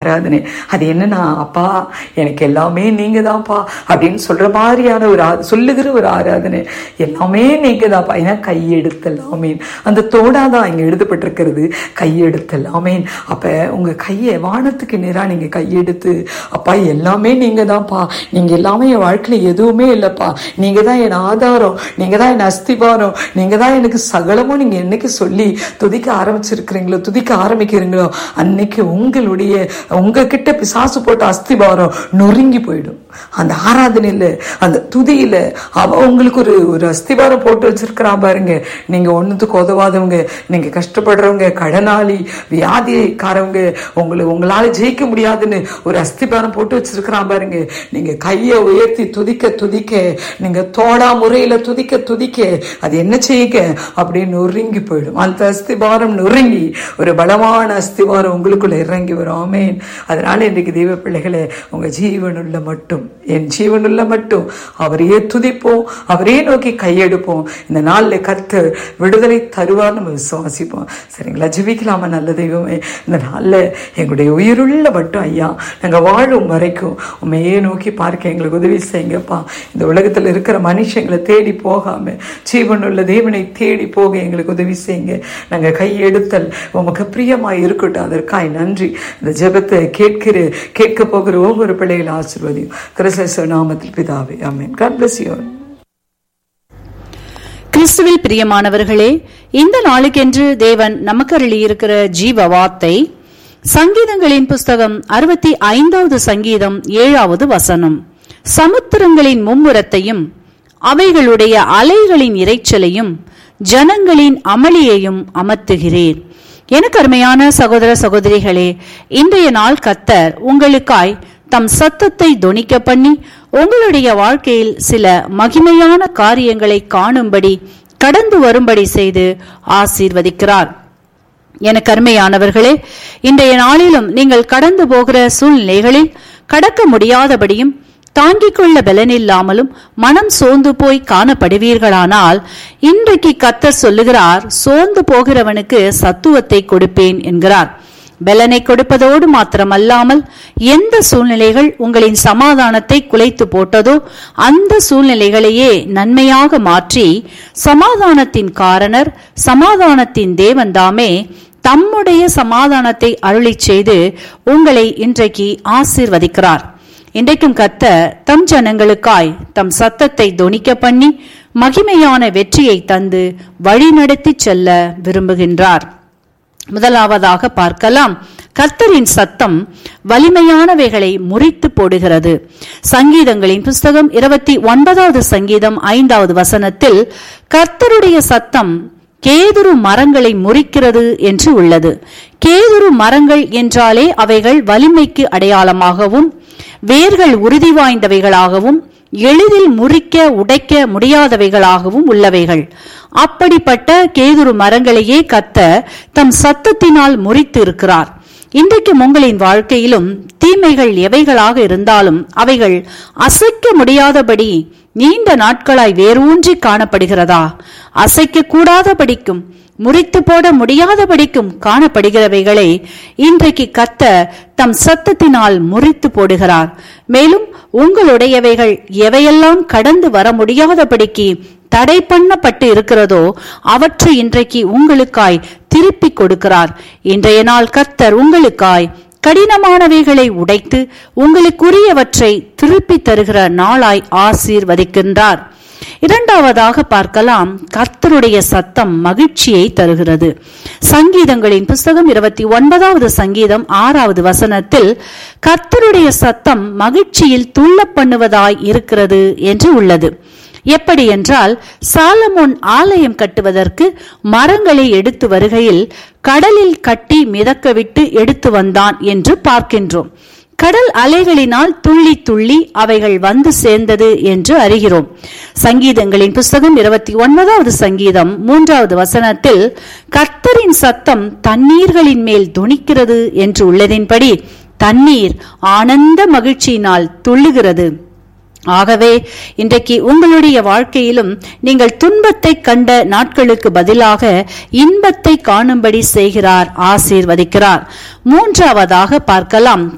ஆராதனை அது என்னன்னா அப்பா எனக்கு எல்லாமே நீங்க தான்ப்பா அப்படின்னு சொல்ற மாதிரியான ஒரு ஆ- சொல்லுகிற ஒரு ஆராதனை எல்லாமே நீங்க தான்ப்பா ஏன்னா கையெடுத்தல் ஆமீன் அந்த தோடாதான் இங்க எழுதப்பட்டிருக்கிறது கையெடுத்தல் ஆமீன் அப்ப உங்க கையை வானத்துக்கு நேரா நீங்க கையெடுத்து அப்பா எல்லாமே நீங்க தான்ப்பா நீங்க எல்லாமே என் வாழ்க்கையில எதுவுமே இல்லப்பா நீங்க தான் என் ஆதாரம் நீங்க தான் என் அஸ்திபாரம் நீங்க தான் எனக்கு சகலமும் நீங்க என்னைக்கு சொல்லி துதிக்க ஆரம்பிச்சிருக்கிறீங்களோ துதிக்க ஆரம்பிக்கிறீங்களோ அன்னைக்கு உங்களுடைய உங்ககிட்ட பிசாசு போட்ட அஸ்திபாரம் நொறுங்கி போயிடும் அந்த ஆராதனையில அந்த துதியில அவ உங்களுக்கு ஒரு ஒரு அஸ்திபாரம் போட்டு வச்சிருக்கிறா பாருங்க நீங்க ஒண்ணுத்துக்கு உதவாதவங்க நீங்க கஷ்டப்படுறவங்க கடனாளி வியாதிக்காரவங்க உங்களை உங்களால ஜெயிக்க முடியாதுன்னு ஒரு அஸ்திபாரம் போட்டு வச்சிருக்கிறான் பாருங்க நீங்க கையை உயர்த்தி துதிக்க துதிக்க நீங்க தோடா முறையில துதிக்க துதிக்க அது என்ன செய்யுங்க அப்படியே நொறுங்கி போயிடும் அந்த அஸ்திபாரம் நொறுங்கி ஒரு பலமான அஸ்திபாரம் உங்களுக்குள்ள இறங்கி வரும் ஆமேன் அதனால இன்றைக்கு தெய்வ பிள்ளைகளே உங்க ஜீவனுள்ள மட்டும் என் ஜீவனுள்ள மட்டும் அவரையே துதிப்போம் அவரே நோக்கி கையெடுப்போம் இந்த நாள்ல கர்த்தர் விடுதலை தருவார் நம்ம விசுவாசிப்போம் சரிங்களா ஜெபிக்கலாமா நல்ல தெய்வமே இந்த நாள்ல எங்களுடைய உயிருள்ள மட்டும் ஐயா நாங்க வாழும் வரைக்கும் உண்மையே நோக்கி பார்க்க எங்களுக்கு உதவி செய்யுங்கப்பா இந்த உலகத்துல இருக்கிற மனுஷங்களை தேடி போகாம ஜீவனுள்ள தேவனை தேடி போக எங்களுக்கு உதவி செய்யுங்க நாங்க கையெடுத்தல் உமக்கு பிரியமா இருக்கட்டும் அதற்காய் நன்றி இந்த ஜெபத்தை கேட்கிற கேட்க போகிற ஒவ்வொரு பிள்ளைகளை ஆசீர்வதியும் கிறிஸ்தவ நாமத்தில் பிதாவே ஆமென் God bless you all. கிறிஸ்துவில் பிரியமானவர்களே இந்த நாளுக்கென்று தேவன் நமக்கு அருளியிருக்கிற ஜீவ வார்த்தை சங்கீதங்களின் புஸ்தகம் அறுபத்தி ஐந்தாவது சங்கீதம் ஏழாவது வசனம் சமுத்திரங்களின் மும்முரத்தையும் அவைகளுடைய அலைகளின் இரைச்சலையும் ஜனங்களின் அமளியையும் அமர்த்துகிறேன் எனக்கு அருமையான சகோதர சகோதரிகளே இன்றைய நாள் கத்தர் உங்களுக்காய் தம் சத்தத்தை தொனிக்க பண்ணி உங்களுடைய வாழ்க்கையில் சில மகிமையான காரியங்களை காணும்படி கடந்து வரும்படி செய்து ஆசீர்வதிக்கிறார் எனக்கு அருமையானவர்களே இன்றைய நாளிலும் நீங்கள் கடந்து போகிற சூழ்நிலைகளில் கடக்க முடியாதபடியும் தாங்கிக் கொள்ள பலனில்லாமலும் மனம் சோர்ந்து போய் காணப்படுவீர்களானால் இன்றைக்கு கத்தர் சொல்லுகிறார் சோர்ந்து போகிறவனுக்கு சத்துவத்தை கொடுப்பேன் என்கிறார் பலனை கொடுப்பதோடு மாத்திரமல்லாமல் எந்த சூழ்நிலைகள் உங்களின் சமாதானத்தை குலைத்து போட்டதோ அந்த சூழ்நிலைகளையே நன்மையாக மாற்றி சமாதானத்தின் காரணர் சமாதானத்தின் தேவன்தாமே தம்முடைய சமாதானத்தை அருளிச் செய்து உங்களை இன்றைக்கு ஆசீர்வதிக்கிறார் இன்றைக்கும் கத்த தம் ஜனங்களுக்காய் தம் சத்தத்தை தொனிக்க பண்ணி மகிமையான வெற்றியை தந்து வழிநடத்தி செல்ல விரும்புகின்றார் முதலாவதாக பார்க்கலாம் கர்த்தரின் சத்தம் வலிமையானவைகளை முறித்து போடுகிறது சங்கீதங்களின் புஸ்தகம் இருபத்தி ஒன்பதாவது சங்கீதம் ஐந்தாவது வசனத்தில் கர்த்தருடைய சத்தம் கேதுரு மரங்களை முறிக்கிறது என்று உள்ளது கேதுரு மரங்கள் என்றாலே அவைகள் வலிமைக்கு அடையாளமாகவும் வேர்கள் உறுதி வாய்ந்தவைகளாகவும் எளிதில் முறிக்க உடைக்க முடியாதவைகளாகவும் உள்ளவைகள் அப்படிப்பட்ட கேதுரு மரங்களையே கத்த தம் சத்தத்தினால் முறித்து இருக்கிறார் இன்றைக்கும் உங்களின் வாழ்க்கையிலும் தீமைகள் எவைகளாக இருந்தாலும் அவைகள் அசைக்க முடியாதபடி நீண்ட நாட்களாய் வேரூன்றி காணப்படுகிறதா அசைக்க கூடாதபடிக்கும் முறித்து போட முடியாதபடிக்கும் காணப்படுகிறவைகளை இன்றைக்கு கத்த தம் சத்தத்தினால் முறித்து போடுகிறார் மேலும் உங்களுடையவைகள் எவையெல்லாம் கடந்து வர முடியாதபடிக்கு தடை பண்ணப்பட்டு இருக்கிறதோ அவற்றை இன்றைக்கு உங்களுக்காய் திருப்பிக் கொடுக்கிறார் இன்றைய நாள் கர்த்தர் உங்களுக்காய் கடினமானவைகளை உடைத்து உங்களுக்குரியவற்றை திருப்பி தருகிற நாளாய் ஆசீர்வதிக்கின்றார் இரண்டாவதாக பார்க்கலாம் கர்த்தருடைய சத்தம் மகிழ்ச்சியை தருகிறது சங்கீதங்களின் புஸ்தகம் இருபத்தி ஒன்பதாவது சங்கீதம் ஆறாவது வசனத்தில் கர்த்தருடைய சத்தம் மகிழ்ச்சியில் துள்ள பண்ணுவதாய் இருக்கிறது என்று உள்ளது எப்படி என்றால் சாலமோன் ஆலயம் கட்டுவதற்கு மரங்களை எடுத்து வருகையில் கடலில் கட்டி மிதக்கவிட்டு எடுத்து வந்தான் என்று பார்க்கின்றோம் கடல் அலைகளினால் துள்ளி துள்ளி அவைகள் வந்து சேர்ந்தது என்று அறிகிறோம் சங்கீதங்களின் புஸ்தகம் இருபத்தி ஒன்பதாவது சங்கீதம் மூன்றாவது வசனத்தில் கர்த்தரின் சத்தம் தண்ணீர்களின் மேல் துணிக்கிறது என்று உள்ளதின்படி தண்ணீர் ஆனந்த மகிழ்ச்சியினால் துள்ளுகிறது ஆகவே இன்றைக்கு உங்களுடைய வாழ்க்கையிலும் நீங்கள் துன்பத்தை கண்ட நாட்களுக்கு பதிலாக இன்பத்தை காணும்படி செய்கிறார் ஆசீர்வதிக்கிறார் மூன்றாவதாக பார்க்கலாம்